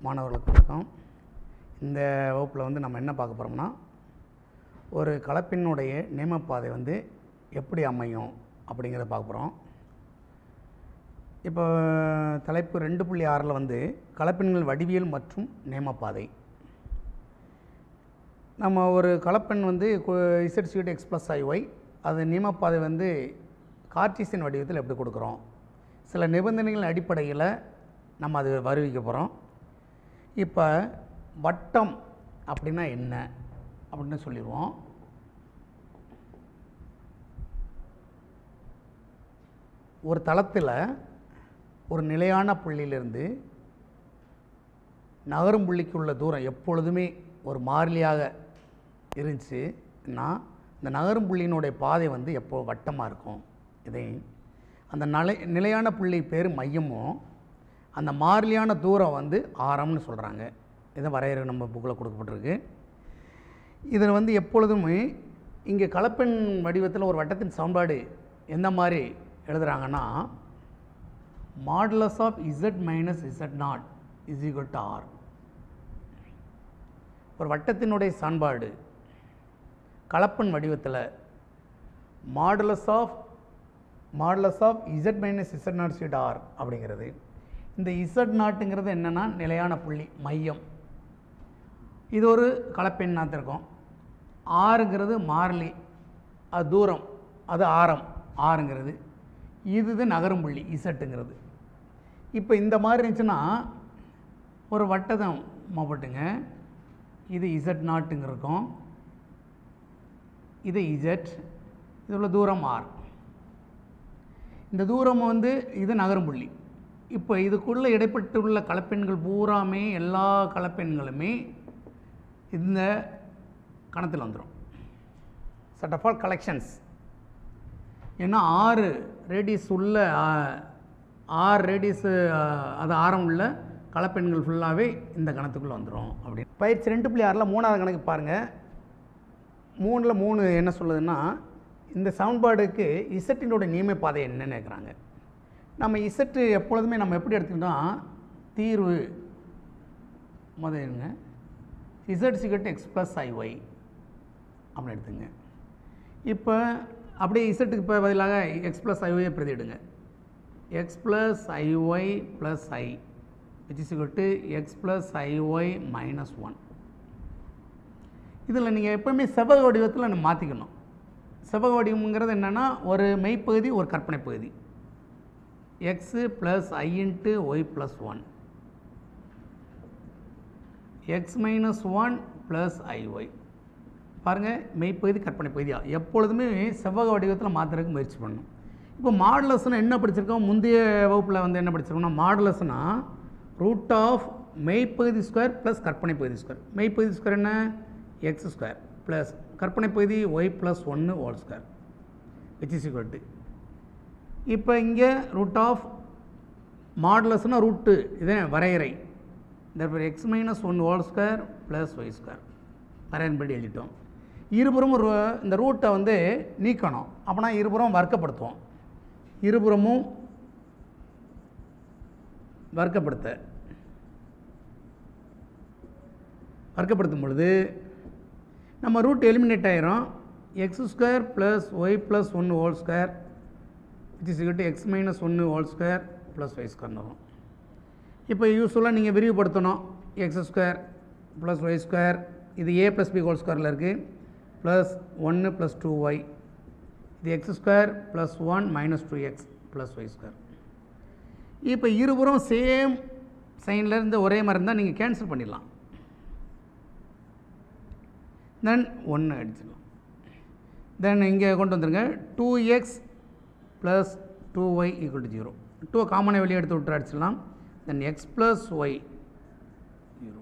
மாணவர்களுக்கு வணக்கம் இந்த வகுப்பில் வந்து நம்ம என்ன பார்க்க போகிறோம்னா ஒரு கலப்பினுடைய நேமப்பாதை வந்து எப்படி அமையும் அப்படிங்கிறத பார்க்க போகிறோம் இப்போ தலைப்பு ரெண்டு புள்ளி ஆறில் வந்து கலப்பெண்கள் வடிவியல் மற்றும் நேமப்பாதை நம்ம ஒரு கலப்பெண் வந்து இசட் சீட் எக்ஸ் ப்ளஸ் ஐஒய் அது நியமப்பாதை வந்து கார்டீசியன் வடிவத்தில் எப்படி கொடுக்குறோம் சில நிபந்தனைகள் அடிப்படையில் நம்ம அது வருவிக்க போகிறோம் இப்போ வட்டம் அப்படின்னா என்ன அப்படின்னு சொல்லிடுவோம் ஒரு தளத்தில் ஒரு நிலையான புள்ளியிலிருந்து நகரும் புள்ளிக்கு உள்ள தூரம் எப்பொழுதுமே ஒரு மாறிலியாக இருந்துச்சுன்னா இந்த நகரும் புள்ளியினுடைய பாதை வந்து எப்போ வட்டமாக இருக்கும் இதை அந்த நிலை நிலையான புள்ளி பேர் மையமும் அந்த மாறிலியான தூரம் வந்து ஆரம்னு சொல்கிறாங்க இதை வரையறை நம்ம புக்கில் கொடுக்கப்பட்டிருக்கு இதில் வந்து எப்பொழுதுமே இங்கே கலப்பெண் வடிவத்தில் ஒரு வட்டத்தின் சமன்பாடு எந்த மாதிரி எழுதுகிறாங்கன்னா modulus of Z minus Z nought is equal to R ஒரு வட்டத்தினுடைய சமன்பாடு கலப்பெண் வடிவத்தில் modulus of modulus of Z minus Z nought சீட் ஆர் அப்படிங்கிறது இந்த இசட் நாட்டுங்கிறது என்னென்னா நிலையான புள்ளி மையம் இது ஒரு கலப்பெண்ணாக இருக்கும் ஆறுங்கிறது மாறிலி அது தூரம் அது ஆரம் ஆறுங்கிறது இது நகரும் புள்ளி இசட்டுங்கிறது இப்போ இந்த மாதிரி இருந்துச்சுன்னா ஒரு வட்டதம் மாப்பட்டுங்க இது இசட் நாட்டுங்க இருக்கும் இது இசட் இது உள்ள தூரம் ஆர் இந்த தூரம் வந்து இது நகரும் புள்ளி இப்போ இதுக்குள்ளே இடைப்பட்டுள்ள கலப்பெண்கள் பூராமே எல்லா கலப்பெண்களுமே இந்த கணத்தில் வந்துடும் செட் ஆஃப் ஆல் கலெக்ஷன்ஸ் ஏன்னா ஆறு ரேடியஸ் உள்ள ஆ, ஆறு ரேடியஸ் அது ஆரம் உள்ள கலப்பெண்கள் ஃபுல்லாகவே இந்த கணத்துக்குள்ளே வந்துடும் அப்படி பயிற்சி ரெண்டு புள்ளி ஆறில் மூணாவது கணக்கு பாருங்கள் மூணில் மூணு என்ன சொல்லுதுன்னா இந்த சவுண்ட்பாடுக்கு இசட்டினோட நியம பாதை என்னன்னு கேட்குறாங்க நம்ம இசட்டு எப்பொழுதுமே நம்ம எப்படி எடுத்துக்கிட்டோம் தீர்வு முதலுங்க இசட் சிகட் எக்ஸ் ப்ளஸ் ஐஒய் அப்படின்னு எடுத்துங்க இப்போ அப்படியே இசட்டுக்கு இப்போ பதிலாக எக்ஸ் ப்ளஸ் ஐஒயை பிரதிடுங்க X plus I Y plus I which is to X plus I Y minus one இதில் நீங்கள் எப்போவுமே செவ்வக வடிவத்தில் நம்ம மாற்றிக்கணும் செவ்வக வடிவம்ங்கிறது என்னென்னா ஒரு மெய்ப்பகுதி ஒரு கற்பனை பகுதி எக்ஸு ப்ளஸ் ஐ into Y plus one X minus one plus I Y பாருங்கள் மெய்ப்பகுதி கற்பனை பகுதியா எப்பொழுதுமே செவ்வக வடிவத்தில் மாற்றுறதுக்கு முயற்சி பண்ணணும் இப்போ மாடுலஸ்னா என்ன படிச்சிருக்கோம் முந்தைய வகுப்பில் வந்து என்ன படிச்சிருக்கோம்னா மாடுலஸ்னா ரூட் ஆஃப் மெய்ப்பகுதி ஸ்கொயர் ப்ளஸ் கற்பனை பகுதி ஸ்கொயர் மெய்ப்பகுதி ஸ்கொயர் என்ன எக்ஸ் ஸ்கொயர் ப்ளஸ் கற்பனை பகுதி ஒய் ப்ளஸ் ஒன்று whole square which is equal to இப்போ இங்கே ரூட் ஆஃப் மாடுலஸ்னா ரூட்டு இதே வரையறை தர்பர் X minus one whole square plus Y square வரையன்படி எழுதிட்டோம் இருபுறமும் ரு- இந்த ரூட்டை வந்து நீக்கணும் அப்போனா இருபுறம் வர்க்கப்படுத்துவோம் இருபுறமும் வர்க்கப்படுத்த வர்க்கப்படுத்தும் பொழுது நம்ம ரூட் எலிமினேட் ஆயிரும் X square plus Y plus ஒன்று whole square which is to X minus ஒன்று ஹோல் ஸ்கொயர் ப்ளஸ் ஒய் ஸ்கொயர்னு வரும் இப்போ யூஸ்வலாக நீங்கள் விரிவுபடுத்தணும் X square plus Y square இது ஏ ப்ளஸ் பி ஹோல் ஸ்கொயரில் இருக்குது ப்ளஸ் ஒன்று ப்ளஸ் டூ ஒய் இது X square plus one minus two X plus Y square இப்போ இருபுறம் சேம் சைனில் இருந்து ஒரே மாதிரி இருந்தால் நீங்கள் கேன்சல் பண்ணிடலாம் தென் ஒன்று அடிச்சிடலாம் தென் இங்கே கொண்டு வந்துருங்க two X plus two Y equal to zero two காமனை வெளியே எடுத்து விட்டு அடிச்சிடலாம் then X plus Y zero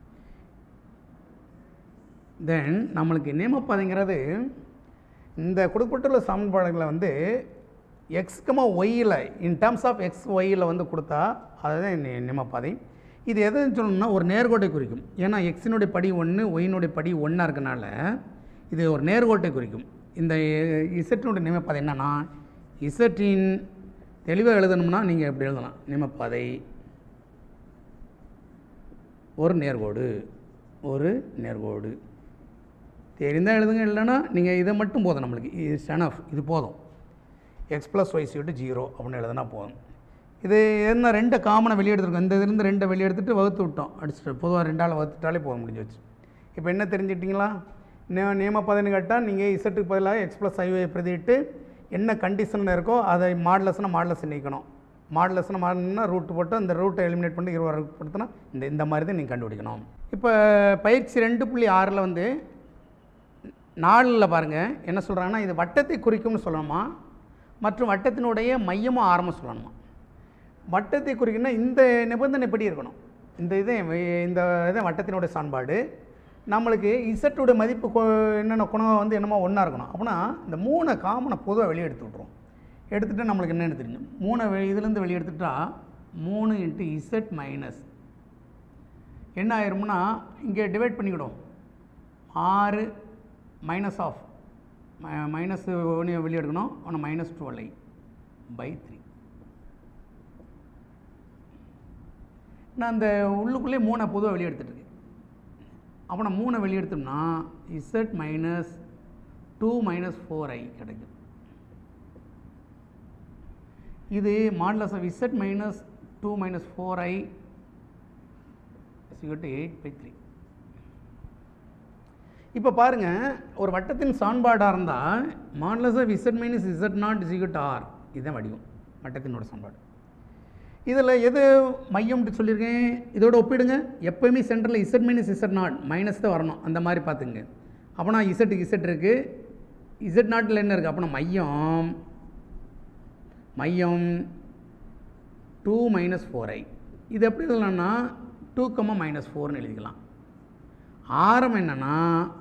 then நம்மளுக்கு நியமப்பாதைங்கிறது இந்த கொடுக்கப்பட்டுள்ள சமன்பாடுகளை வந்து எக்ஸ்கமா ஒய்யில் இன் டேர்ம்ஸ் ஆஃப் எக்ஸ் ஒய்யில் வந்து கொடுத்தா அதுதான் நி- நியமப்பாதை இது எதுன்னு சொல்லணும்னா ஒரு நேர்கோட்டை குறிக்கும் ஏன்னா எக்ஸினுடைய படி ஒன்று ஒய்யினுடைய படி ஒன்றா இருக்கனால இது ஒரு நேர்கோட்டை குறிக்கும் இந்த இசட்டினுடைய நியமப்பாதை என்னன்னா இசட்டின் தெளிவாக எழுதணும்னா நீங்கள் எப்படி எழுதலாம் நியமப்பாதை ஒரு நேர்கோடு ஒரு நேர்கோடு தெரிந்தால் எழுதுங்க இல்லைன்னா நீங்கள் இதை மட்டும் போதும் நம்மளுக்கு இது சனஃப் இது போதும் எக்ஸ் ப்ளஸ் ஒய் சிட்டு ஜீரோ அப்படின்னு எழுதுனா போதும் இது என்ன ரெண்டு காமனை வெளியே எடுத்துருக்கோம் இந்த இதுலேருந்து ரெண்டை வெளியே எடுத்துகிட்டு வகுத்து விட்டோம் அடிச்சுட்டு பொதுவாக ரெண்டால் வகுத்துட்டாலே போதும் முடிஞ்சு வச்சு இப்போ என்ன தெரிஞ்சிட்டிங்களா நே நியம பதினு கேட்டால் நீங்கள் இசட்டுக்கு பதிலாக எக்ஸ் ப்ளஸ் ஐஒயை பிரதிட்டு என்ன கண்டிஷனில் இருக்கோ அதை மாடலஸ்னால் மாடலஸ் நீக்கணும் மாடலஸ்னால் மாடல்னா ரூட் போட்டு அந்த ரூட்டை எலிமினேட் பண்ணி இருபது படுத்தினா இந்த இந்த மாதிரி தான் நீங்கள் கண்டுபிடிக்கணும் இப்போ பயிற்சி ரெண்டு புள்ளி ஆறில் வந்து நாலில் பாருங்கள் என்ன சொல்கிறாங்கன்னா இது வட்டத்தை குறிக்கும்னு சொல்லணுமா மற்றும் வட்டத்தினுடைய மையமும் ஆரம்பம் சொல்லணுமா வட்டத்தை குறிக்கணும்னா இந்த நிபந்தனை எப்படி இருக்கணும் இந்த இது இந்த இது வட்டத்தினுடைய சான்பாடு நம்மளுக்கு இசட்டோட மதிப்பு கொ- என்னென்ன குணம் வந்து என்னமோ ஒன்றா இருக்கணும் அப்படின்னா இந்த மூணை காமனை பொதுவாக வெளியே எடுத்து விட்ருவோம் எடுத்துகிட்டு நம்மளுக்கு என்னென்னு தெரியும் மூணை வெளி இதுலேருந்து வெளியே எடுத்துட்டா மூணு இன்ட்டு இசட் மைனஸ் என்ன ஆயிரும்னா இங்கே டிவைட் பண்ணிக்கிடும் ஆறு மைனஸ் ஆஃப் மைனஸ் ஒன்று வெளியே எடுக்கணும் ஒன்று minus twelve I by three நான் அந்த உள்ளுக்குள்ளே மூணை பொதுவாக வெளியே எடுத்துட்டு இருக்கேன் அப்போ நான் மூணை வெளியே எடுத்தோம்னா Z minus two minus four I கிடைக்கும் இது modulus of Z minus two minus four I சிகட்டு எயிட் பை த்ரீ இப்போ பாருங்கள் ஒரு வட்டத்தின் சான்பாடாக இருந்தால் modulus of Z minus Z not சிகட் ஆர் இதுதான் வடிவம் வட்டத்தினோட சான்பாடு இதில் எது மையம்ட்டு சொல்லியிருக்கேன் இதோட ஒப்பிடுங்க எப்போயுமே சென்டரில் Z minus Z not minus தான் வரணும் அந்த மாதிரி பார்த்துங்க அப்போனா இசட்டுக்கு இசட் இருக்குது இசட் நாட்டில் என்ன இருக்குது அப்போனா மையம் மையம் டூ மைனஸ் ஃபோர் ஐ இது எப்படி எழுதலாம்னா டூ கம்மா மைனஸ் ஃபோர்னு எழுதிக்கலாம் ஆரம் என்னன்னா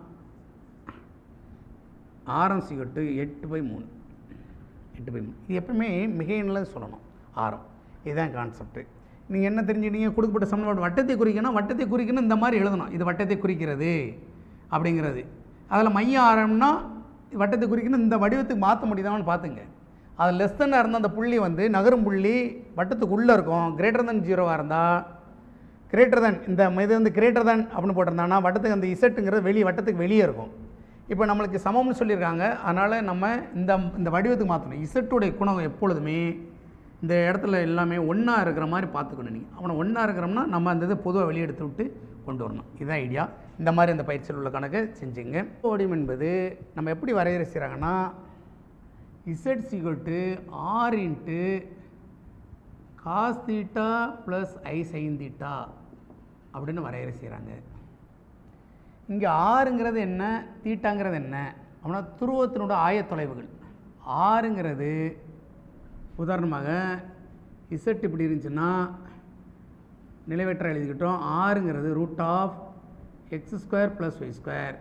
ஆரம் சிகட்டு எட்டு பை மூணு எட்டு பை மூணு இது எப்பவுமே மிகையின்ல சொல்லணும் ஆரம் இதுதான் கான்செப்ட்டு நீங்கள் என்ன தெரிஞ்சுக்கிட்டீங்க கொடுக்கப்பட்ட சமன்பாடு வட்டத்தை குறிக்கணும் வட்டத்தை குறிக்கணும் இந்த மாதிரி எழுதணும் இது வட்டத்தை குறிக்கிறது அப்படிங்கிறது அதில் மைய ஆரம்னா வட்டத்தை குறிக்கணும் இந்த வடிவத்துக்கு மாற்ற முடியுதான்னு பார்த்துங்க அது லெஸ் தன்னாக இருந்தால் அந்த புள்ளி வந்து நகரும் புள்ளி வட்டத்துக்கு உள்ளே இருக்கும் கிரேட்டர் than ஜீரோவாக இருந்தால் கிரேட்டர் than இந்த இது வந்து கிரேட்டர் than அப்படின்னு போட்டிருந்தாங்கன்னா வட்டத்துக்கு அந்த இசட்டுங்கிறது வெளியே வட்டத்துக்கு வெளியே இருக்கும் இப்போ நம்மளுக்கு சமம்னு சொல்லியிருக்காங்க அதனால் நம்ம இந்த இந்த வடிவத்துக்கு மாற்றணும் இசட்டுடைய குணம் எப்பொழுதுமே இந்த இடத்துல எல்லாமே ஒன்றா இருக்கிற மாதிரி பார்த்துக்கணும் நீங்கள் அவனை ஒன்றா இருக்கிறோம்னா நம்ம அந்த இதை பொதுவாக வெளியே எடுத்து விட்டு கொண்டு வரணும் இதுதான் ஐடியா இந்த மாதிரி அந்த பயிற்சியில் உள்ள கணக்கை செஞ்சுங்க வடிவம் என்பது நம்ம எப்படி வரையறை செய்கிறாங்கன்னா இசட் சிகட்டு R into cos theta plus ஐ சைன் தீட்டா அப்படின்னு வரையறை செய்கிறாங்க இங்கே ஆறுங்கிறது என்ன தீட்டாங்கிறது என்ன அப்படின்னா துருவத்தினோட ஆயத்தொலைவுகள் ஆறுங்கிறது உதாரணமாக இசட் இப்படி இருந்துச்சுன்னா நிலைவற்ற எழுதிக்கிட்டோம் ஆறுங்கிறது root of X square plus Y square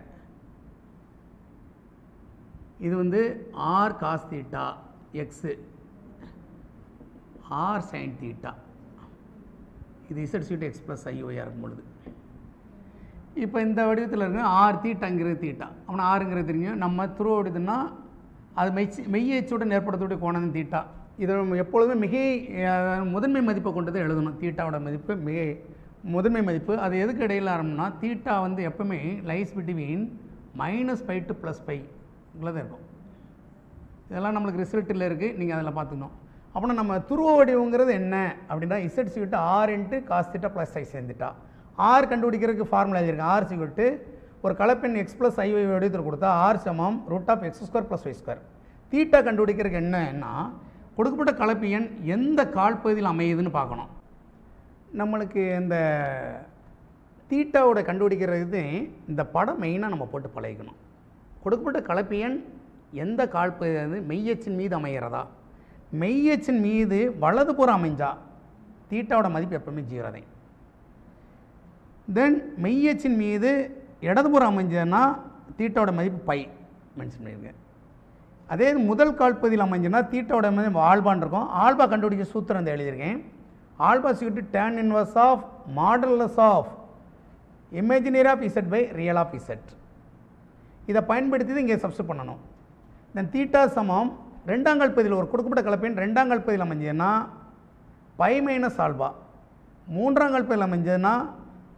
இது வந்து R cos theta X R sine theta இது இசட் சீட்டு எக்ஸ் ப்ளஸ் ஐஓயாக இருக்கும் பொழுது இப்போ இந்த வடிவத்தில் இருக்க ஆர் தீட்டாங்கிறது தீட்டா அவனை ஆறுங்கிறது தெரியும் நம்ம துருவ வடிவத்துனா அது மெய்ச்சி மெய்யச்சுடன் ஏற்படுத்தக்கூடிய கோணம் தீட்டா இதை நம்ம எப்பொழுதுமே மிகை அஹ், முதன்மை மதிப்பை கொண்டு தான் எழுதணும் தீட்டாவோட மதிப்பு மிகை முதன்மை மதிப்பு அது எதுக்கு இடையில் ஆரம்பம்னா தீட்டா வந்து எப்பவுமே lies between minus pi to plus pi தான் இருக்கும் இதெல்லாம் நம்மளுக்கு ரிசல்ட்டில் இருக்குது நீங்கள் அதில் பார்த்துக்கணும் அப்படின்னா நம்ம துருவ வடிவங்கிறது என்ன அப்படின்னா இசட் சிவிட்டு R into cos theta plus I சேர்ந்துட்டா ஆர் கண்டுபிடிக்கிறதுக்கு ஃபார்முலா எழுதியிருக்கேன் ஆர் சிவிட்டு ஒரு கலப்பெண் எக்ஸ் ப்ளஸ் ஐ வடிவத்தில் கொடுத்தா ஆர் சமம் root of X square plus Y square theta கண்டுபிடிக்கிறதுக்கு என்னன்னா கொடுக்கப்பட்ட கலப்பு எண் எந்த கால்பகுதியில் அமையுதுன்னு பார்க்கணும் நம்மளுக்கு இந்த தீட்டாவோட கண்டுபிடிக்கிறது இந்த படம் மெயினாக நம்ம போட்டு பழகிக்கணும் கொடுக்கப்பட்ட கலப்பு எண் எந்த கால்பகுதி மெய்யச்சின் மீது அமைகிறதா மெய்யச்சின் மீது வலதுபுறம் அமைஞ்சா தீட்டாவோட மதிப்பு எப்பவுமே ஜீரோ தான் தென் மெய்யச்சின் மீது இடதுபுறம் அமைஞ்சதுன்னா தீட்டாவோட மதிப்பு பை மென்ஷன் பண்ணியிருக்கேன் அதே இது முதல் கால்பகுதியில் அமைஞ்சுன்னா தீட்டாவோட மதிப்பு ஆல்பான் இருக்கும் ஆல்பா கண்டுபிடிக்க சூத்திரம் இந்த எழுதியிருக்கேன் ஆல்பா சிக்கிட்டு tan inverse of modulus of imaginary of Z by real of Z இதை பயன்படுத்தி தான் இங்கே சப்ஸ்ட் பண்ணணும் தென் தீட்டா சமம் ரெண்டாம் கல்பதியில் ஒரு கொடுக்கப்பட்ட கலப்பெண் ரெண்டாம் கல்பதியில் அமைஞ்சதுன்னா பை மைனஸ் ஆல்பா மூன்றாம் கல்பதியில் அமைஞ்சதுன்னா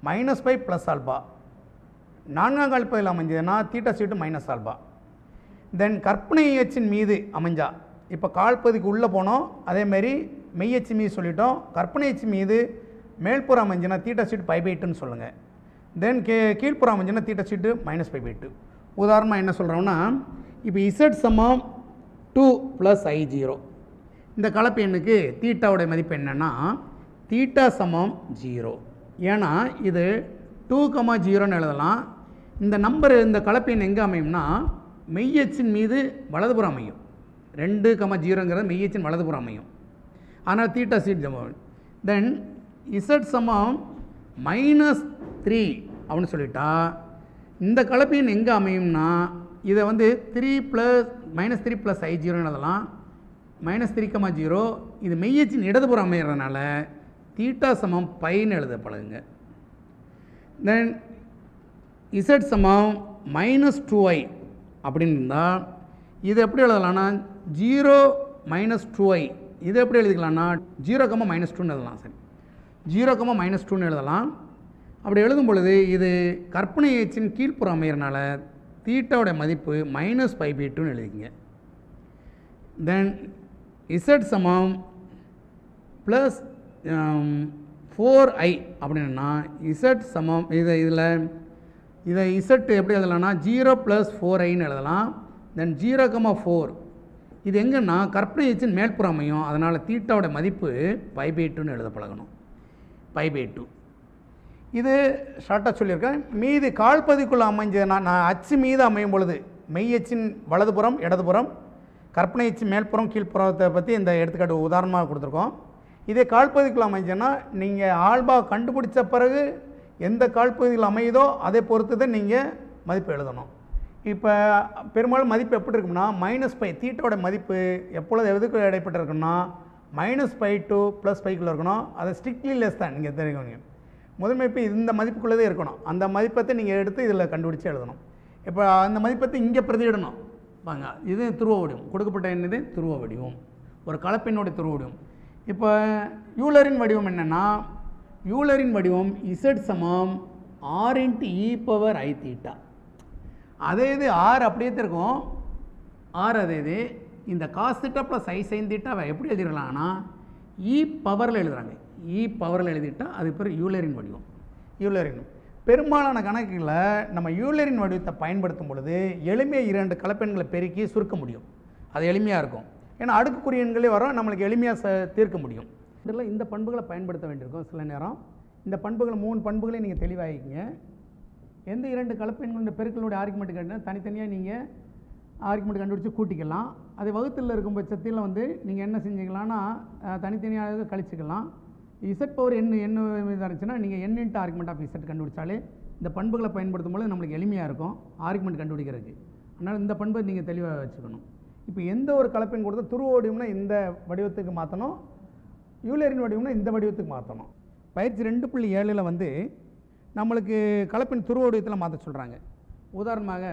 மைனஸ் பை ப்ளஸ் ஆல்பா நான்காம் கால்பகுதியில் அமைஞ்சதுன்னா தீட்டா சீட்டு மைனஸ் ஆல்பா தென் கற்பனை எச்சின் மீது அமைஞ்சா இப்போ கால்பகுதிக்கு உள்ளே போனோம் அதேமாரி மெய்யச்சு மீது சொல்லிட்டோம் கற்பனை எச்சு மீது மேல்புறம் அமைஞ்சுன்னா தீட்டா சீட்டு பை பை டூன்னு சொல்லுங்கள் தென் கே கீழ்ப்புறம் அமைஞ்சுன்னா தீட்டா சீட்டு மைனஸ் பை பை டூ உதாரணமாக என்ன சொல்கிறோம்னா இப்போ இசட் சமம் டூ ப்ளஸ் ஐ ஜீரோ இந்த கலப்பு எண்ணுக்கு தீட்டாவுடைய மதிப்பு என்னென்னா தீட்டா சமம் ஜீரோ ஏன்னா இது டூ கமா ஜீரோன்னு எழுதலாம் இந்த நம்பர் இந்த கலப்பு எண் எங்கே அமையும்னா மெய்யச்சின் மீது வலதுபுறம் அமையும் ரெண்டு கமா ஜீரோங்கிறது மெய்யச்சின் வலதுபுறம் அமையும் ஆனால் தீட்டா சீட் சமம் தென் இசட் சமம் மைனஸ் த்ரீ அப்படின்னு சொல்லிட்டா இந்த கலப்பு எண் எங்கே அமையும்னா இதை வந்து three plus minus three plus I ஜீரோன்னு எழுதலாம் மைனஸ் த்ரீ கமா ஜீரோ இது மெய்யச்சின் இடதுபுறம் அமைகிறதுனால தீட்டா சமம் பைன்னு எழுத பழகுங்க தென் இசட் சமம் மைனஸ் டூ ஐ அப்படின்னு இருந்தால் இது எப்படி எழுதலாம்னா ஜீரோ மைனஸ் டூ ஐ இது எப்படி எழுதிக்கலாம்னா ஜீரோ கம்மா மைனஸ் டூன்னு எழுதலாம் சரி ஜீரோ கம்மா மைனஸ் டூன்னு எழுதலாம் அப்படி எழுதும் பொழுது இது கற்பனை எச்சின் கீழ்ப்புறம் அமைகிறனால தீட்டாவுடைய மதிப்பு மைனஸ் ஃபைவ் பை டூன்னு எழுதிக்கங்க தென் இசட் சமம் ப்ளஸ் ஃபோர் ஐ அப்படின்னா இசட் சமம் இதை இதில் இதை இசட் எப்படி எழுதலாம்னா ஜீரோ ப்ளஸ் ஃபோர் ஐன்னு எழுதலாம் தென் ஜீரோ கமா ஃபோர் இது எங்கன்னா கற்பனை எச்சின் மேல்புறம் அமையும் அதனால் தீட்டாவோட மதிப்பு பை பை டூன்னு எழுத பழகணும் பை பை டூ இது ஷார்ட்டாக சொல்லியிருக்கேன் மீது கால்பதிக்குள்ளே அமைஞ்சதுன்னா நான் அச்சு மீது அமையும் பொழுது மெய் அச்சின் வலதுபுறம் இடதுபுறம் கற்பனை அச்சு மேல்புறம் கீழ்ப்புறத்தை பற்றி இந்த எடுத்துக்காட்டு உதாரணமாக கொடுத்துருக்கோம் இதே கால்பகுதிக்குள்ள அமைஞ்சதுன்னா நீங்கள் ஆல்பா கண்டுபிடிச்ச பிறகு எந்த கால்பகுதியில் அமையுதோ அதை பொறுத்து தான் நீங்கள் மதிப்பு எழுதணும் இப்போ பெரும்பாலும் மதிப்பு எப்படி இருக்கும்னா மைனஸ் பை தீட்டோட மதிப்பு எப்பொழுது எதுக்கு இடைப்பட்டு இருக்குன்னா மைனஸ் பை டு ப்ளஸ் பைக்குள்ளே இருக்கணும் அதை ஸ்ட்ரிக்ட்லி லெஸ் தான் நீங்கள் தெரிஞ்சுக்கோங்க முதன்மை இப்போ இந்த மதிப்புக்குள்ளதே இருக்கணும் அந்த மதிப்பத்தை நீங்கள் எடுத்து இதில் கண்டுபிடிச்சு எழுதணும் இப்போ அந்த மதிப்பத்தை இங்கே பிரதியிடணும் வாங்க இது துருவ வடிவம் கொடுக்கப்பட்ட என்னது துருவ வடிவம் ஒரு கலப்பெண்ணுடைய துருவ வடிவம் இப்போ யூலரின் வடிவம் என்னென்னா யூலரின் வடிவம் இசட் சமம் R into E power I theta அதே இது ஆர் அப்படியே தான் இருக்கும் ஆர் அதே இது இந்த காஸ் தீட்டா ப்ளஸ் ஐ சைன் தீட்டாவை எப்படி எழுதிடலாம்னா இ பவரில் எழுதுறாங்க இ பவரில் எழுதிட்டா அது பேர் யூலரின் வடிவம் யூலரின் பெரும்பாலான கணக்குகளில் நம்ம யூலரின் வடிவத்தை பயன்படுத்தும் பொழுது எளிமையாக இரண்டு கலப்பெண்களை பெருக்கி சுருக்க முடியும் அது எளிமையாக இருக்கும் ஏன்னா அடுக்குக்குறி எண்களே வரும் நம்மளுக்கு எளிமையாக ச தீர்க்க முடியும் இதில் இந்த பண்புகளை பயன்படுத்த வேண்டியிருக்கும் சில நேரம் இந்த பண்புகள் மூணு பண்புகளையும் நீங்கள் தெளிவாகிக்கிங்க எந்த இரண்டு கலப்பெண்களுடைய பெருக்களுடைய ஆர்குமெண்ட் கேட்டால் தனித்தனியாக நீங்கள் ஆர்குமெண்ட் கண்டுபிடிச்சு கூட்டிக்கலாம் அது வகுத்தில் இருக்கும் பட்சத்தில் வந்து நீங்கள் என்ன செஞ்சுக்கலாம்னா அஹ், தனித்தனியாக கழிச்சுக்கலாம் இசட் பவர் என்ன என்ன இதாக இருந்துச்சுன்னா நீங்கள் N into argument of Z கண்டுபிடிச்சாலே இந்த பண்புகளை பயன்படுத்தும் போது நம்மளுக்கு எளிமையாக இருக்கும் ஆர்குமெண்ட் கண்டுபிடிக்கிறதுக்கு அதனால் இந்த பண்பை நீங்கள் தெளிவாக வச்சுக்கணும் இப்போ எந்த ஒரு கலப்பெண் கொடுத்தா துருவ வடிவம்னா இந்த வடிவத்துக்கு மாற்றணும் யூலேரின் வடிவம்னா இந்த வடிவத்துக்கு மாற்றணும் பயிற்சி ரெண்டு புள்ளி ஏழில் வந்து நம்மளுக்கு கலப்பின் துருவ வடிவத்தில் மாற்ற சொல்கிறாங்க உதாரணமாக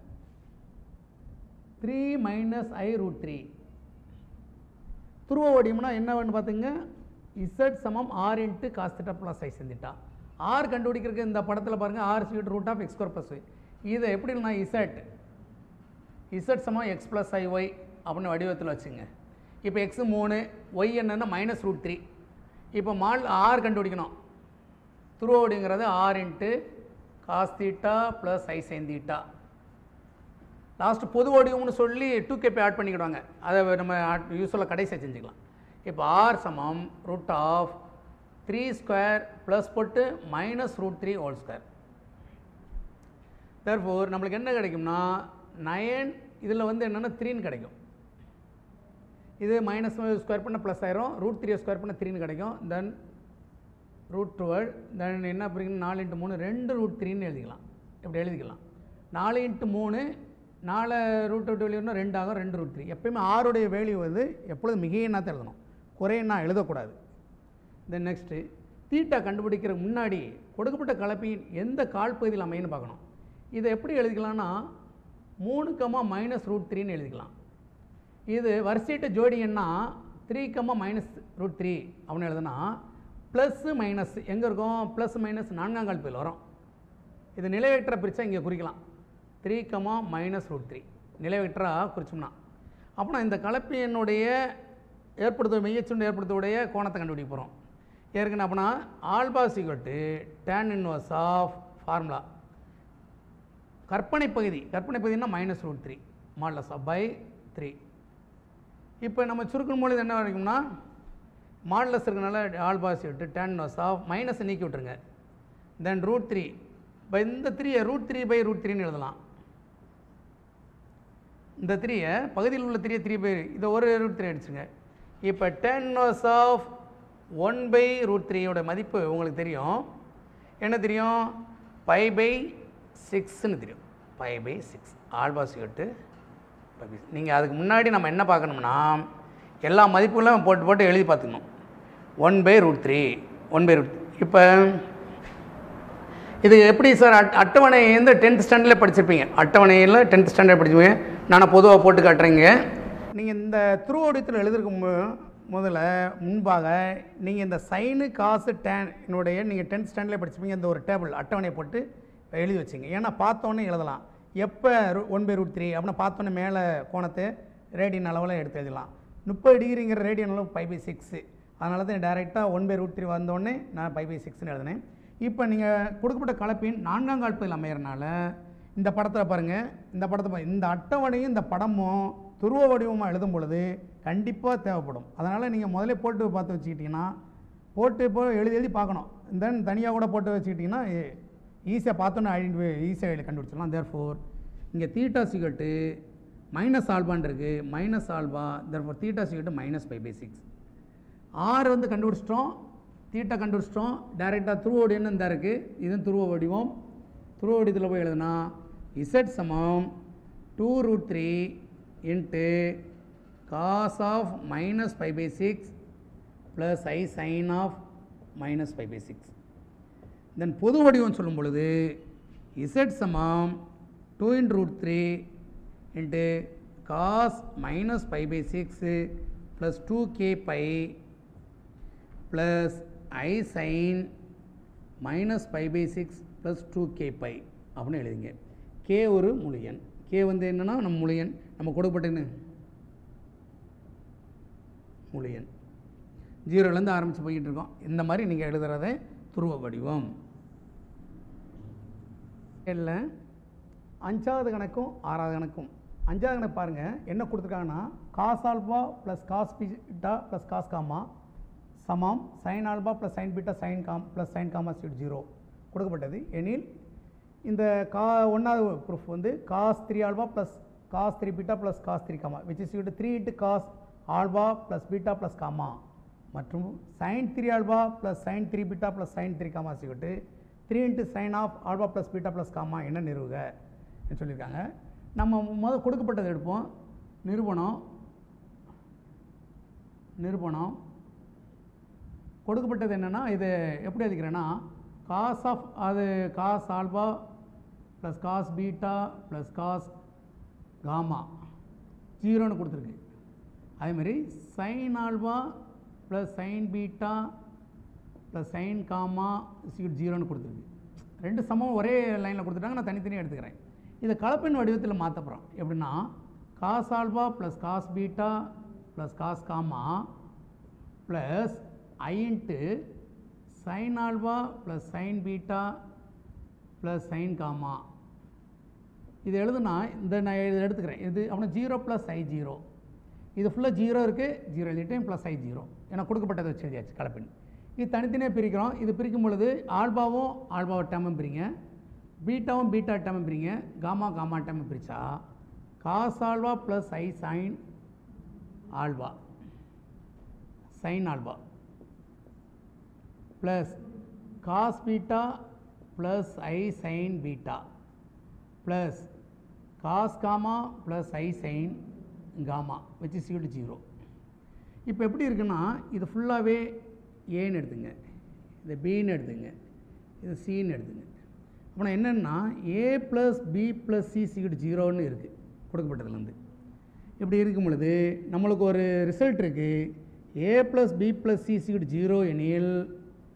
three minus I root three துருவ வடிவம்னா என்னன்னு பார்த்துங்க இசட் சமம் R into cos theta plus I செஞ்சுட்டா ஆர் கண்டுபிடிக்கிறதுக்கு இந்த படத்தில் பாருங்கள் ஆர் ஸ்வீட் root of X square plus இதை எப்படின்னா இசட் இசட் சமம் எக்ஸ் ப்ளஸ் ஐ ஒய் அப்படின்னு வடிவத்தில் வச்சுங்க இப்போ எக்ஸ் மூணு ஒய் என்னன்னா மைனஸ் ரூட் த்ரீ இப்போ மால் ஆர் கண்டுபிடிக்கணும் துருவோடுங்கிறது R into cos theta plus ஐ சைன் தீட்டா லாஸ்ட் பொது வடிவம்னு சொல்லி டூ கேபி ஆட் பண்ணிக்கிடுவாங்க அதை நம்ம யூஸ்வலாக கடைசியாக செஞ்சுக்கலாம் இப்போ ஆர் சமம் root of three square plus போட்டு minus root three whole square therefore நம்மளுக்கு என்ன கிடைக்கும்னா நயன் இதில் வந்து என்னென்னா த்ரீன்னு கிடைக்கும் இது மைனஸ் ஸ்கொயர் பண்ண ப்ளஸ் ஆயிரும் ரூட் த்ரீ ஸ்கொயர் பண்ண த்ரீன்னு கிடைக்கும் தென் ரூட் டுவெல் தென் என்ன பிடிக்கும் நாலு இன்ட்டு மூணு ரெண்டு ரூட் த்ரீன்னு எழுதிக்கலாம் இப்படி எழுதிக்கலாம் நாலு இன்ட்டு மூணு நாலு ரூட் விட்டு வெளியூர்னா ரெண்டு ஆகும் ரெண்டு ரூட் த்ரீ எப்பயுமே ஆறுடைய வேல்யூ வந்து எப்பொழுதும் மிகையன்னா தான் எழுதணும் குறையன்னா எழுதக்கூடாது தென் நெக்ஸ்ட்டு தீட்டா கண்டுபிடிக்கிற முன்னாடி கொடுக்கப்பட்ட கலப்பின் எந்த கால் பகுதியில் அமையுன்னு பார்க்கணும் இதை எப்படி எழுதிக்கலாம்னா மூணு கமா மைனஸ் ரூட் த்ரீன்னு எழுதிக்கலாம் இது வரிசையிட்ட ஜோடி எண்ணா three comma minus root three அப்படின்னு எழுதுனா ப்ளஸ்ஸு மைனஸ் எங்கே இருக்கும் ப்ளஸ் மைனஸ் நான்காம் கால்பில் வரும் இது நிலைவெக்டரை பிரித்தா இங்கே குறிக்கலாம் three comma minus root three நிலைவெக்டராக குறிச்சோம்னா அப்போ இந்த கலப்பியனுடைய ஏற்படுத்த மெய்யச்சுண்டு ஏற்படுத்தக்கூடிய கோணத்தை கண்டுபிடிக்க போகிறோம் ஏற்கனவே அப்படின்னா ஆல்பா சிகட்டு டேன் இன்வர்ஸ் ஆஃப் ஃபார்முலா கற்பனை பகுதி கற்பனை பகுதினா minus root three modulus of by three இப்போ நம்ம சுருக்கும் பொழுது என்ன வரைக்கும்னா மாடலஸ் இருக்கனால ஆல்பா சிகட்டு டேன் இன்வர்ஸ் ஆஃப் மைனஸை நீக்கி விட்டுருங்க தென் ரூட் த்ரீ இப்போ இந்த த்ரீயை ரூட் த்ரீ பை ரூட் த்ரீன்னு எழுதலாம் இந்த த்ரீயை பகுதியில் உள்ள த்ரீயை த்ரீ பை இதை ஒரு ரூட் த்ரீ அடிச்சுங்க இப்போ டென் வாஸ் ஆஃப் ஒன் பை ரூட் த்ரீயோட மதிப்பு உங்களுக்கு தெரியும் என்ன தெரியும் பை பை சிக்ஸ்னு தெரியும் பை பை சிக்ஸ் ஆல்பாஸ் எட்டு நீங்கள் அதுக்கு முன்னாடி நம்ம என்ன பார்க்கணும்னா எல்லா மதிப்புகளும் போட்டு போட்டு எழுதி பார்த்துக்கணும் one by root three one by root இப்போ இது எப்படி சார் அட் அட்டவணை வந்து டென்த் ஸ்டாண்டர்டில் படிச்சிருப்பீங்க அட்டவணையில் டென்த் ஸ்டாண்டர்ட் படிச்சிருப்பீங்க நான் பொதுவாக போட்டு காட்டுறேங்க நீங்கள் இந்த துருவோடியத்தில் எழுதிருக்கும் மு- முதல்ல முன்பாக நீங்கள் இந்த சைனு காசு டேன் என்னுடைய நீங்கள் டென்த் ஸ்டாண்டர்டில் படிச்சிருப்பீங்க இந்த ஒரு டேபிள் அட்டவணையை போட்டு எழுதி வச்சுங்க ஏன்னா பார்த்தோன்னே எழுதலாம் எப்போ ஒன் பை ரூட் த்ரீ அப்படின்னா பார்த்தோன்னே மேலே கோணத்தை ரேடியன் அளவில் எடுத்து எழுதலாம் முப்பது டிகிரிங்கிற ரேடியன் அளவு ஃபைவ் பை சிக்ஸு அதனால தான் டேரெக்டாக ஒன் பை ரூட் த்ரீ வந்தோடனே நான் ஃபைவ் பை சிக்ஸ்னு எழுதினேன் இப்போ நீங்கள் கொடுக்கப்பட்ட கலப்பின் நான்காம் கால்பதில் அமையறனால இந்த படத்தில் பாருங்கள் இந்த படத்தை பாருங்க இந்த அட்டவணையும் இந்த படமும் துருவ வடிவமாக எழுதும் பொழுது கண்டிப்பாக தேவைப்படும் அதனால் நீங்கள் முதல்ல போட்டு பார்த்து வச்சுக்கிட்டிங்கன்னா போட்டு இப்போ எழுதி எழுதி பார்க்கணும் தென் தனியாக கூட போட்டு வச்சுக்கிட்டிங்கன்னா ஈஸியாக பார்த்தோன்னே ஐடென்டிஃபை ஈஸியாக கண்டுபிடிச்சிடலாம் தேர் ஃபோர் இங்கே தீட்டா சிகட்டு மைனஸ் ஆல்பான் இருக்குது minus alpha therefore theta சிகட்டு minus five pi six R வந்து கண்டுபிடிச்சிட்டோம் தீட்டா கண்டுபிடிச்சிட்டோம் டைரெக்டாக துருவோடியன்னு இந்த இருக்குது இதுவும் துருவ வடிவம் துருவ வடிவத்தில் போய் எழுதுனா இசட் சமம் two root three into cos of minus five pi six plus I sine of minus five pi six then பொது வடிவம் சொல்லும் பொழுது இசட் சமம் two in root three into cos minus five pi six plus two K pi plus I sine minus five pi six plus two K pi அப்படின்னு எழுதுங்க K ஒரு முழு எண் கே வந்து என்னென்னா நம்ம முழு எண் நம்ம கொடுக்கப்பட்டன்னு முழு எண் ஜீரோலேருந்து ஆரம்பித்து போய்கிட்டு இருக்கோம் இந்த மாதிரி நீங்கள் எழுதுறத துருவ வடிவம் இல்லை அஞ்சாவது கணக்கும் ஆறாவது கணக்கும் அஞ்சாவது கணக்கு பாருங்கள் என்ன கொடுத்துருக்காங்கன்னா cos alpha plus cos beta plus cos gamma சமம் sine alpha plus sine beta sine காம் ப்ளஸ் சைன் காமா சீட் ஜீரோ கொடுக்கப்பட்டது எனில் இந்த கா ஒன்றாவது ப்ரூஃப் வந்து cos three alpha plus cos three beta plus cos three gamma which is three into cos alpha plus beta plus gamma மற்றும் sine three alpha plus sine three beta plus sine three gamma சிக்கிட்டு three into sine of alpha plus beta plus gamma என்ன நிறுவுக ன்னு சொல்லியிருக்காங்க நம்ம முதல் கொடுக்கப்பட்டது எடுப்போம் நிரூபணம் நிரூபணம் கொடுக்கப்பட்டது என்னென்னா இது எப்படி எழுதிக்கிறேன்னா காஸ் ஆஃப் அது cos alpha plus cos beta plus cos gamma ஜீரோன்னு கொடுத்துருக்கு அதேமாதிரி sine alpha plus sine beta plus sine gamma சீட் ஜீரோன்னு கொடுத்துருக்கு ரெண்டு சமம் ஒரே லைனில் கொடுத்துட்டாங்க நான் தனித்தனியாக எடுத்துக்கிறேன் இதை கலப்பின் வடிவத்தில் மாற்ற போகிறோம் எப்படின்னா cos alpha plus cos beta plus cos gamma plus ஐ into sine alpha plus sine beta plus sine gamma இது எழுதுனா இந்த நான் இதை எடுத்துக்கிறேன் இது அப்படின்னா ஜீரோ ப்ளஸ் ஐ ஜீரோ இது ஃபுல்லாக ஜீரோ இருக்குது ஜீரோ எழுதிட்டேன் ப்ளஸ் ஐ ஜீரோ ஏன்னா கொடுக்கப்பட்டதை வச்சு எழுதியாச்சு கலப்பின் இது தனித்தனியாக பிரிக்கிறோம் இது பிரிக்கும் பொழுது ஆல்பாவும் ஆல்பாவை டேமும் பிரிங்க பீட்டாவும் பீட்டா டேமும் பிரிங்க காமா காமா டேமும் பிரித்தா காஸ் ஆல்பா ப்ளஸ் ஐ sine alpha sine alpha plus cos beta plus ஐ sine beta plus cos gamma plus ஐ சைன் காமா வச்சு சீடு ஜீரோ இப்போ எப்படி இருக்குன்னா இது ஃபுல்லாகவே ஏன்னு எடுத்துங்க இது பின்னு எடுத்துங்க இது சின்னு எடுத்துங்க அப்போ என்னென்னா A plus B plus C சீடு ஜீரோன்னு இருக்குது கொடுக்கப்பட்டதுலேருந்து இப்படி இருக்கும் பொழுது நம்மளுக்கு ஒரு ரிசல்ட் இருக்குது A plus B plus C சீடு ஜீரோ எனில்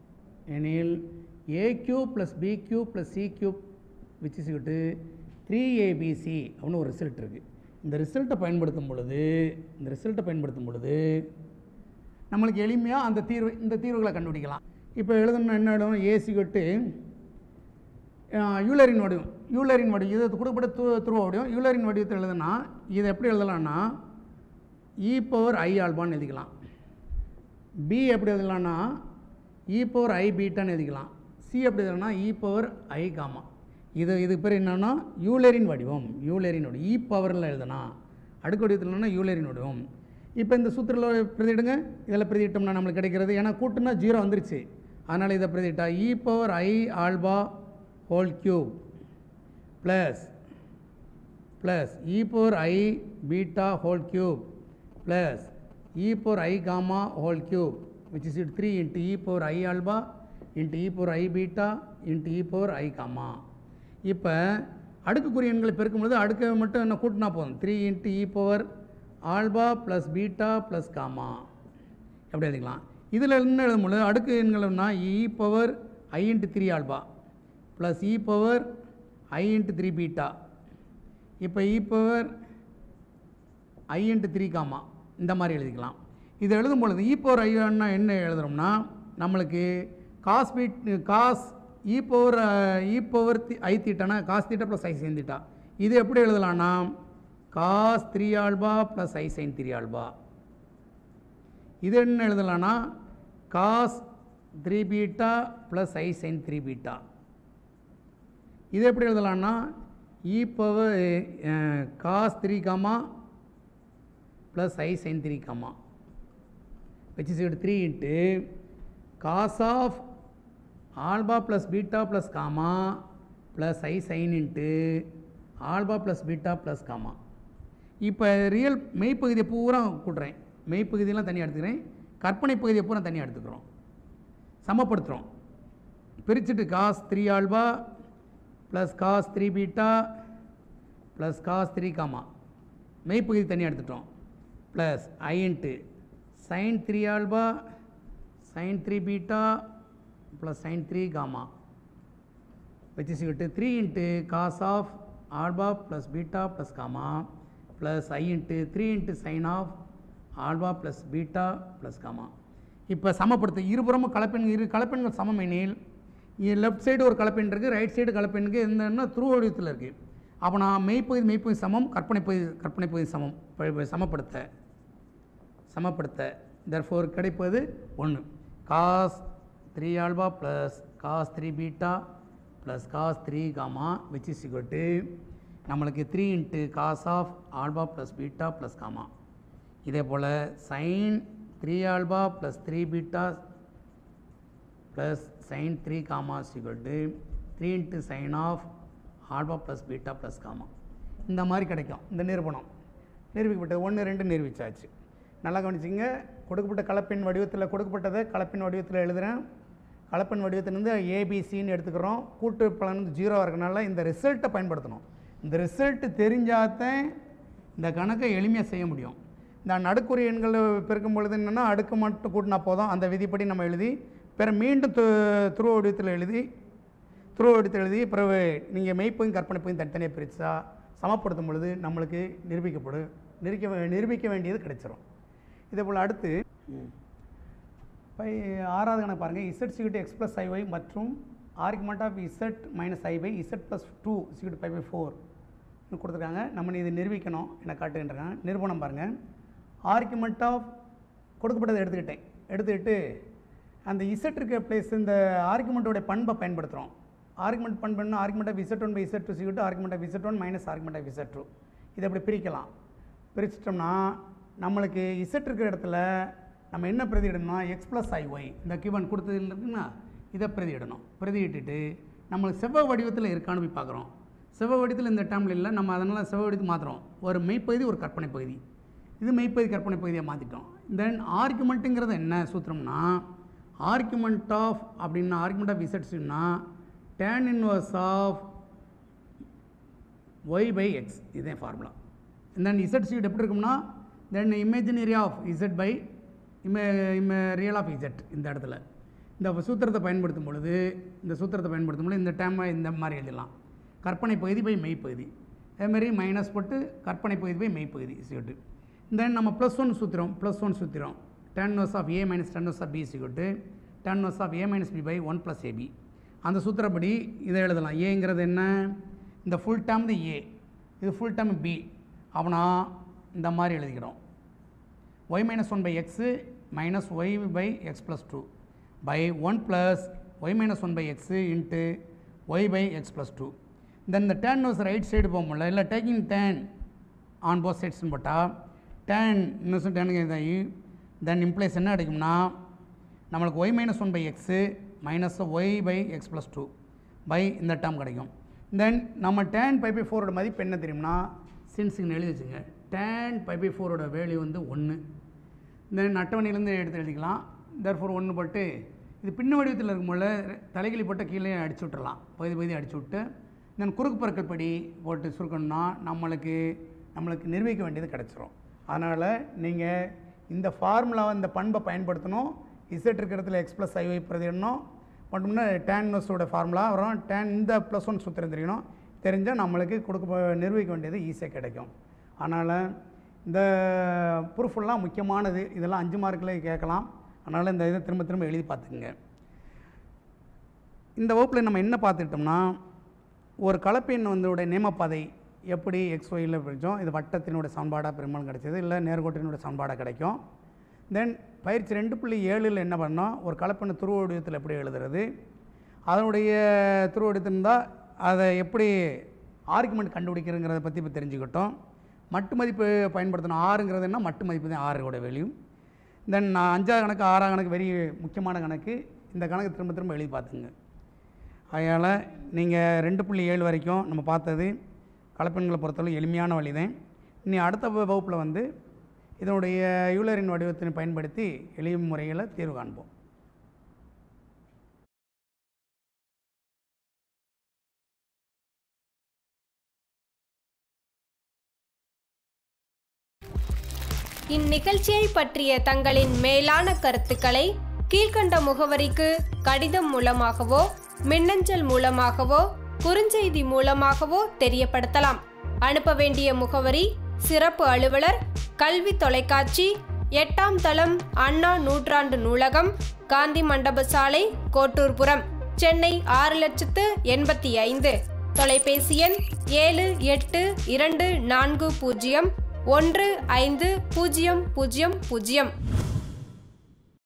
எனில் A cube plus B cube plus C cube which is to three ABC அப்படின்னு ஒரு ரிசல்ட் இருக்குது இந்த ரிசல்ட்டை பயன்படுத்தும் பொழுது இந்த ரிசல்ட்டை பயன்படுத்தும் பொழுது நம்மளுக்கு எளிமையாக அந்த தீர்வு இந்த தீர்வுகளை கண்டுபிடிக்கலாம் இப்போ எழுதணும்னா என்ன எழுதணும் ஏசி கொட்டு யூலரின் வடிவம் யூலரின் வடிவம் இது கொடுக்கப்பட்ட து துருவ வடிவம் யூலரின் வடிவத்தை எழுதுனா இதை எப்படி எழுதலாம்னா இ பவர் ஐ ஆல்பான்னு எழுதிக்கலாம் பி எப்படி எழுதலாம்னா இ பவர் ஐ பீட்டான்னு எழுதிக்கலாம் சி எப்படி எழுதலாம்னா இ பவர் ஐ காமா இது இது பேர் என்னன்னா யூலரின் வடிவம் யூலரின் வடிவம் இ பவரில் எழுதனா அடுக்கு வடிவத்தில் என்னன்னா யூலரின் வடிவம் இப்போ இந்த சூத்திரத்தில் பிரதியிடுங்க இதில் பிரதியிட்டோம்னா நம்மளுக்கு கிடைக்கிறது ஏன்னா கூட்டுனா ஜீரோ வந்துருச்சு அதனால் இதை பிரதியிட்டா E power I alpha whole cube plus plus E power I beta whole cube plus E power I gamma whole cube which is it three into E power I alpha into E power I beta into E power I gamma இப்போ அடுக்குக்குறி எண்களை பெருக்கும்பொழுது அடுக்கை மட்டும் என்ன கூட்டினா போதும் three into E power alpha plus beta plus gamma எப்படி எழுதிக்கலாம் இதில் என்ன எழுதும் பொழுது அடுக்கு எண்கள்னா E power I into three alpha plus E power I into three beta இப்போ E power I into three gamma இந்த மாதிரி எழுதிக்கலாம் இது எழுதும் பொழுது இ பவர் ஐன்னா என்ன எழுதுறோம்னா நம்மளுக்கு cos beta cos e power e power i தீட்டானா காஸ் தீட்டா ப்ளஸ் ஐ சைன் தீட்டா இது எப்படி எழுதலாம்னா காஸ் த்ரீ ஆல்பா ப்ளஸ் ஐ சைன் த்ரீ ஆல்பா இது என்ன எழுதலாம்னா காஸ் த்ரீ பீட்டா ப்ளஸ் ஐ சைன் த்ரீ பீட்டா இது எப்படி எழுதலாம்னா e power cos three gamma plus I sine three gamma which is three into cos of alpha plus beta plus gamma plus I sine into alpha plus beta plus gamma இப்போ real மெய்ப்பகுதியை பூரா கூட்டுறேன் மெய்ப்பகுதியெல்லாம் தனியாக எடுத்துக்கிறேன் கற்பனை பகுதியை பூரா தனியாக எடுத்துக்கிறோம் சமப்படுத்துகிறோம் பிரிச்சுட்டு cos three alpha plus cos three beta plus cos three gamma மெய்ப்பகுதி தனியாக எடுத்துட்டோம் plus I into sine three alpha sine three beta plus sine three gamma which is equal to 3 into cos of alpha plus beta plus gamma plus i into 3 into sin of alpha plus beta plus gamma இப்போ சமப்படுத்த இருபுறமும் கலப்பெண் இரு கலப்பெண்கள் சமம் எனில் left side ஒரு கலப்பெண் இருக்குது right side கலப்பெண்ணுக்கு என்னன்னா through வடிவத்தில் இருக்குது அப்போ நான் மெய்ப்பகுதி மெய்ப்பகுதி சமம் கற்பனை பகுதி கற்பனை பகுதி சமம் ப- சமப்படுத்த சமப்படுத்த தர்ஃபோர் கிடைப்பது ஒன்று cos three alpha plus cos three beta plus cos three gamma which is to நம்மளுக்கு three into cos of alpha plus beta plus gamma இதே போல் sine three alpha plus three beta plus sine three gamma equal to three into sine of alpha plus beta plus gamma இந்த மாதிரி கிடைக்கும் இந்த நிரூபணம் நிரூபிக்கப்பட்டது ஒன்று ரெண்டு நிரூபிச்சாச்சு நல்லா கவனிச்சிங்க கொடுக்கப்பட்ட கலப்பெண் வடிவத்தில் கொடுக்கப்பட்டதை கலப்பெண் வடிவத்தில் எழுதுகிறேன் கலப்பெண் வடிவத்திலேருந்து ஏபிசின்னு எடுத்துக்கிறோம் கூட்டு பலன் வந்து ஜீரோவாக இருக்கனால இந்த ரிசல்ட்டை பயன்படுத்தணும் இந்த ரிசல்ட்டு தெரிஞ்சாதான் இந்த கணக்கை எளிமையாக செய்ய முடியும் இந்த நடுக்குறி எண்கள் பெருக்கும் பொழுது என்னென்னா அடுக்கு மட்டும் கூட்டினா போதும் அந்த விதிப்படி நம்ம எழுதி பிற மீண்டும் து துருவ வடிவத்தில் எழுதி துருவ வடிவத்தில் எழுதி பிறகு நீங்கள் மெய்ப்பையும் கற்பனை பையும் தனித்தனியாக பிரித்தா சமப்படுத்தும் பொழுது நம்மளுக்கு நிரூபிக்கப்படும் நிரூபிக்க வே- நிரூபிக்க வேண்டியது கிடைச்சிரும் இதே போல் அடுத்து பை ஆறாவது கணக்கு பாருங்கள் இசட் சிகிட்டு எக்ஸ் ப்ளஸ் ஐஒய் மற்றும் argument of Z minus i by z plus two சிகிட்டு ஃபைவ் பை ஃபோர் கொடுத்துருக்காங்க நம்ம இது நிரூபிக்கணும் என காட்டுகின்றாங்க நிரூபணம் பாருங்கள் ஆர்குமெண்ட் ஆஃப் கொடுக்கப்பட்டதை எடுத்துக்கிட்டேன் எடுத்துக்கிட்டு அந்த இசட் இருக்க பிளேஸ் இந்த ஆர்குமெண்ட்டோட பண்பை பயன்படுத்துகிறோம் ஆர்குமெண்ட் பண்புன்னா argument of z one by z two சிகிட்டு argument of z one minus argument of z two இதை அப்படி பிரிக்கலாம் பிரிச்சிட்டோம்னா நம்மளுக்கு இசட் இருக்கிற இடத்துல நம்ம என்ன பிரதியிடணும்னா எக்ஸ் ப்ளஸ் ஐஒய் இந்த கிவன் கொடுத்தது இருக்குன்னா இதை பிரதியிடணும் பிரதியிட்டுட்டு நம்மளுக்கு செவ்வக வடிவத்தில் இருக்கான்னு போய் பார்க்குறோம் செவ்வக வடிவத்தில் இந்த டேர்மில் இல்லை நம்ம அதனால் செவ்வக வடிவத்துக்கு மாற்றுறோம் ஒரு மெய்ப்பகுதி ஒரு கற்பனை பகுதி இது மெய்ப்பகுதி கற்பனை பகுதியாக மாற்றிட்டோம் தென் ஆர்குமெண்ட்டுங்கிறது என்ன சூத்திரம்னா ஆர்குமெண்ட் ஆஃப் அப்படின்னா ஆர்குமெண்ட் ஆஃப் இசட்ஸ்னா tan inverse of y by x இதுதான் ஃபார்முலா தென் இசட் சீட் எப்படி இருக்கும்னா then imaginary of Z by இமே இமே ரியல் ஆஃப் இசட் இந்த இடத்துல இந்த சூத்திரத்தை பயன்படுத்தும் பொழுது இந்த சூத்திரத்தை பயன்படுத்தும் பொழுது இந்த டேமை இந்த மாதிரி எழுதலாம் கற்பனை பகுதி பை மெய்ப்பகுதி அதேமாதிரி மைனஸ் போட்டு கற்பனை பகுதி பை மெய்ப்பகுதி சிக்கட்டு தென் நம்ம ப்ளஸ் ஒன் சூத்திரம் ப்ளஸ் ஒன் சூத்திரம் tan inverse of a minus tan inverse of b சிக்கட்டு tan inverse of a minus b by one plus a b அந்த சூத்திரப்படி இதை எழுதலாம் ஏங்கிறது என்ன இந்த ஃபுல் டேம் இது ஏ இது ஃபுல் டேம் பி அப்படின்னா இந்த மாதிரி எழுதிக்கிறோம் y minus 1 by x minus y by x plus 2 by 1 plus y minus 1 by x into y by x plus 2 then the tan was right side போகும்ல இல்லை taking tan on both sides போட்டால் tan இன்னும் tan இதாகி then implies என்ன கிடைக்கும்னா நம்மளுக்கு y minus 1 by x minus y by x plus 2 by இந்த term கிடைக்கும் then நம்ம tan பை பை ஃபோரோட மதிப்பு என்ன தெரியும்னா சின்ஸுக்கு எழுதி வச்சுங்க tan பை பை ஃபோரோட வேல்யூ வந்து ஒன்று தென் அட்டவணையிலேருந்து எடுத்து எழுதிக்கலாம் தர்ஃபோர் ஒன்று போட்டு இது பின்ன வடிவத்தில் இருக்கும்போது தலைகிலி போட்டு கீழே அடிச்சு விட்டுறலாம் பகுதி பகுதி அடிச்சு விட்டு தென் குறுக்கு பறக்கல் படி போட்டு சுருக்கணும்னா நம்மளுக்கு நம்மளுக்கு நிர்வகிக்க வேண்டியது கிடச்சிரும் அதனால் நீங்கள் இந்த ஃபார்முலாவை இந்த பண்பை பயன்படுத்தணும் இசட் இருக்கிறதுல எக்ஸ் ப்ளஸ் ஐஒய் பிரதிடணும் மட்டும்னா டேன் நோஸோட ஃபார்முலா வரும் டேன் இந்த ப்ளஸ் ஒன் சூத்திரம் தெரியணும் தெரிஞ்சால் நம்மளுக்கு கொடுக்க நிர்வகிக்க வேண்டியது ஈஸியாக கிடைக்கும் அதனால் இந்த ப்ரூஃபெல்லாம் முக்கியமானது இதெல்லாம் அஞ்சு மார்க்கில் கேட்கலாம் அதனால் இந்த இதை திரும்ப திரும்ப எழுதி பார்த்துக்குங்க இந்த வகுப்பில் நம்ம என்ன பார்த்துக்கிட்டோம்னா ஒரு கலப்பெண் வந்தோட நேமப்பாதை எப்படி எக்ஸ் ஒயில் பிடிச்சோம் இது வட்டத்தினோட சமன்பாடாக பெரும்பாலும் கிடைச்சது இல்லை நேர்கோட்டினோட சமன்பாடாக கிடைக்கும் தென் பயிற்சி ரெண்டு புள்ளி ஏழில் என்ன பண்ணோம் ஒரு கலப்பெண்ணு துருவ வடிவத்தில் எப்படி எழுதுறது அதனுடைய துருவ வடிவத்தில் இருந்தால் அதை எப்படி ஆர்குமெண்ட் கண்டுபிடிக்கிறங்கிறத பற்றி இப்போ தெரிஞ்சுக்கிட்டோம் மட்டு மதிப்பு பயன்படுத்தணும் ஆறுங்கிறது என்ன மட்டு மதிப்பு தான் ஆறோட வேல்யூ தென் நான் அஞ்சாவது கணக்கு ஆறாவது கணக்கு வெரி முக்கியமான கணக்கு இந்த கணக்கு திரும்ப திரும்ப எழுதி பார்த்துங்க அதனால் நீங்கள் ரெண்டு புள்ளி ஏழு வரைக்கும் நம்ம பார்த்தது கலப்பெண்களை பொறுத்தவரை எளிமையான வழி தான் இனி அடுத்த வ- வகுப்பில் வந்து இதனுடைய யூலரின் வடிவத்தினை பயன்படுத்தி எளிய முறையில் தீர்வு காண்போம் இந்நிகழ்ச்சியை பற்றிய தங்களின் மேலான கருத்துக்களை கீழ்க்கண்ட முகவரிக்கு கடிதம் மூலமாகவோ மின்னஞ்சல் மூலமாகவோ குறுஞ்செய்தி மூலமாகவோ தெரியப்படுத்தலாம் அனுப்ப வேண்டிய முகவரி சிறப்பு அலுவலர் கல்வி தொலைக்காட்சி எட்டாம் தளம் அண்ணா நூற்றாண்டு நூலகம் காந்தி மண்டப சாலை கோட்டூர்புரம் சென்னை ஆறு லட்சத்து எண்பத்தி ஐந்து தொலைபேசி எண் ஏழு எட்டு இரண்டு நான்கு பூஜ்ஜியம் ஒன்று ஐந்து பூஜ்ஜியம் பூஜ்ஜியம் பூஜ்ஜியம்